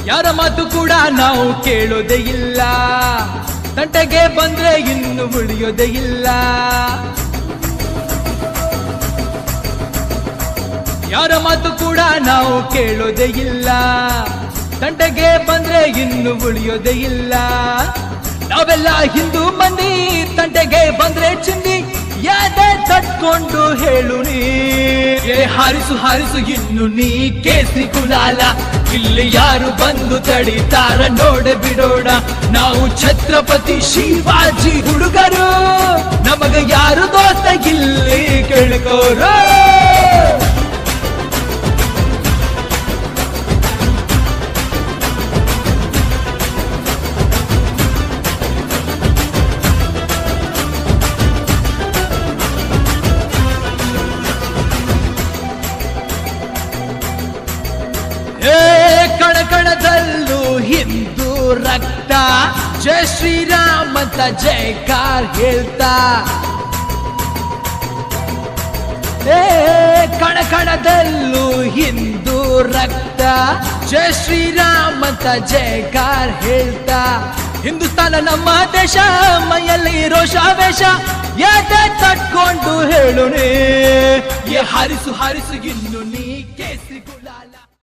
ಯಾರ ಮಾತು ಕೂಡ ನಾವು ಕೇಳೋದೇ ಇಲ್ಲ ತಂಟೆಗೆ ಬಂದ್ರೆ ಇನ್ನು ಉಳಿಯೋದೇ ಇಲ್ಲ ಯಾರ ಮಾತು ಕೂಡ ನಾವು ಕೇಳೋದೇ ಇಲ್ಲ ತಂಟೆಗೆ ಬಂದ್ರೆ ಇನ್ನು ಉಳಿಯೋದೇ ಇಲ್ಲ ನಾವೆಲ್ಲ ಹಿಂದೂ ಮಂದಿ ತಂಟೆಗೆ ಬಂದ್ರೆ ಚಿಂದಿ ಯಾದೆ ತಟ್ಕೊಂಡು ಹೇಳು ನೀ ಏ ಹಾರಿಸು ಹಾರಿಸು ಇನ್ನು ನೀ ಕೇಸರಿ ಕುಲಾಲ ಇಲ್ಲಿ ಯಾರು ಬಂದು ತಡಿತಾರ ನೋಡ ಬಿಡೋಣ ನಾವು ಛತ್ರಪತಿ ಶಿವಾಜಿ ಹುಡುಗರು ನಮಗ ಯಾರು ದೋಸ್ತ ಇಲ್ಲಿ ಕೇಳ್ಕೋರು ಏ ಕಣಕಣದಲ್ಲೂ ಹಿಂದೂ ರಕ್ತ ಜಯ ಶ್ರೀರಾಮ್ ಅಂತ ಜಯಕಾರ್ ಹೇಳ್ತಾ ಏ ಕಣಕಣದಲ್ಲೂ ಹಿಂದೂ ರಕ್ತ ಜಯ ಶ್ರೀರಾಮ್ ಅಂತ ಜಯಕಾರ್ ಹೇಳ್ತಾ ಹಿಂದೂಸ್ತಾನ ನಮ್ಮ ದೇಶ ಮೈಯಲ್ಲಿ ರೋಷಾವೇಶ ಯಾಕೆ ತಟ್ಕೊಂಡು ಹೇಳು ನೀ ಏ ಹಾರಿಸು ಹಾರಿಸು ಇನ್ನು ನೀ